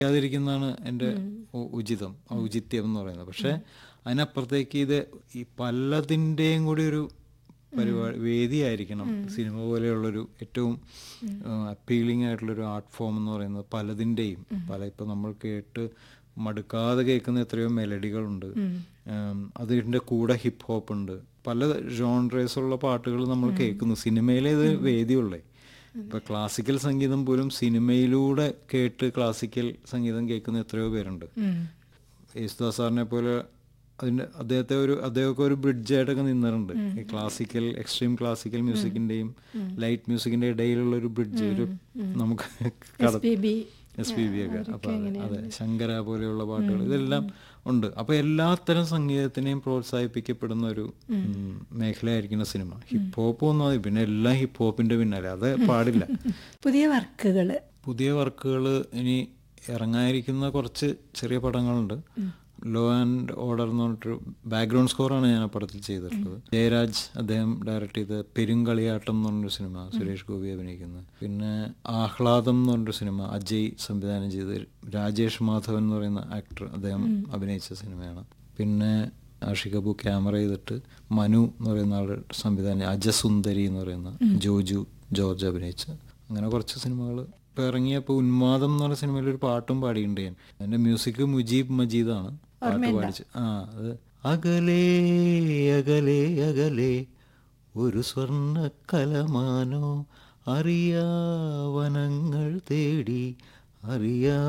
ചെയ്യാതിരിക്കുന്നതാണ് എൻ്റെ ഉ- ഉചിതം ഔചിത്യം എന്ന് പറയുന്നത് പക്ഷെ അതിനപ്പുറത്തേക്ക് ഇത് ഈ പലതിൻ്റെയും കൂടി ഒരു പരിപാടി വേദിയായിരിക്കണം സിനിമ പോലെയുള്ളൊരു ഏറ്റവും അപ്പീലിംഗ് ആയിട്ടുള്ളൊരു ആർട്ട് ഫോം എന്ന് പറയുന്നത് പലതിൻ്റെയും പല ഇപ്പം നമ്മൾ കേട്ട് മടുക്കാതെ കേൾക്കുന്ന എത്രയോ മെലഡികളുണ്ട് ഉം, അതിൻ്റെ കൂടെ ഹിപ്പ് ഹോപ്പ് ഉണ്ട് പല ജോൺറേസ് ഉള്ള പാട്ടുകൾ നമ്മൾ കേൾക്കുന്നു സിനിമയിലെ ഇത് വേദിയുള്ളേ ഇപ്പൊ ക്ലാസിക്കൽ സംഗീതം പോലും സിനിമയിലൂടെ കേട്ട് ക്ലാസിക്കൽ സംഗീതം കേൾക്കുന്ന എത്രയോ പേരുണ്ട് യേശുദാസ് സാറിനെ പോലെ അതിന്റെ അദ്ദേഹത്തെ ഒരു അദ്ദേഹമൊക്കെ ഒരു ബ്രിഡ്ജായിട്ടൊക്കെ നിന്നിട്ടുണ്ട് ഈ ക്ലാസിക്കൽ എക്സ്ട്രീം ക്ലാസിക്കൽ മ്യൂസിക്കിന്റെയും ലൈറ്റ് മ്യൂസിക്കിന്റെ ഇടയിലുള്ള ഒരു ബ്രിഡ്ജ് ഒരു നമുക്ക് കട ബേബി എസ് പി ബി ഒക്കെ അപ്പൊ അതെ, അതെ ശങ്കര പോലെയുള്ള പാട്ടുകൾ ഇതെല്ലാം ഉണ്ട് അപ്പൊ എല്ലാത്തരം സംഗീതത്തിനെയും പ്രോത്സാഹിപ്പിക്കപ്പെടുന്ന ഒരു ഉം, മേഖലയായിരിക്കുന്ന സിനിമ ഹിപ്പ് ഹോപ്പ് ഒന്നും മതി പിന്നെ എല്ലാം ഹിപ്പ് ഹോപ്പിന്റെ പിന്നാലെ അത് പാടില്ല പുതിയ വർക്കുകൾ പുതിയ വർക്കുകൾ ഇനി ഇറങ്ങാനിരിക്കുന്ന കുറച്ച് ചെറിയ പടങ്ങളുണ്ട് ലോ ആൻഡ് ഓർഡർ എന്ന് പറഞ്ഞിട്ടൊരു ബാക്ക്ഗ്രൗണ്ട് സ്കോറാണ് ഞാൻ ആ പടത്തിൽ ചെയ്തിട്ടുള്ളത് ജയരാജ് അദ്ദേഹം ഡയറക്റ്റ് ചെയ്ത പെരുങ്കളിയാട്ടം എന്ന് പറഞ്ഞൊരു സിനിമ സുരേഷ് ഗോപി അഭിനയിക്കുന്നത് പിന്നെ ആഹ്ലാദം എന്ന് പറഞ്ഞൊരു സിനിമ അജയ് സംവിധാനം ചെയ്ത് രാജേഷ് മാധവൻ എന്ന് പറയുന്ന ആക്ടർ അദ്ദേഹം അഭിനയിച്ച സിനിമയാണ് പിന്നെ ആഷിക് കപൂർ ക്യാമറ ചെയ്തിട്ട് മനു എന്ന് പറയുന്ന ആളുടെ സംവിധാനം അജസുന്ദരി എന്ന് പറയുന്ന ജോജു ജോർജ് അഭിനയിച്ച അങ്ങനെ കുറച്ച് സിനിമകൾ ഇപ്പൊ ഇറങ്ങിയപ്പോൾ ഉന്മാദം എന്ന് പറഞ്ഞ സിനിമയിൽ ഒരു പാട്ടും പാടിയിട്ടുണ്ട് ഞാൻ അതിന്റെ മ്യൂസിക് മുജീബ് മജീദാണ് പാട്ട് പാടിച്ച് ആ അത് അകലേ അകലേ അകലേ ഒരു സ്വർണ്ണ കലമാനോ അറിയാവനങ്ങൾ തേടി അറിയാ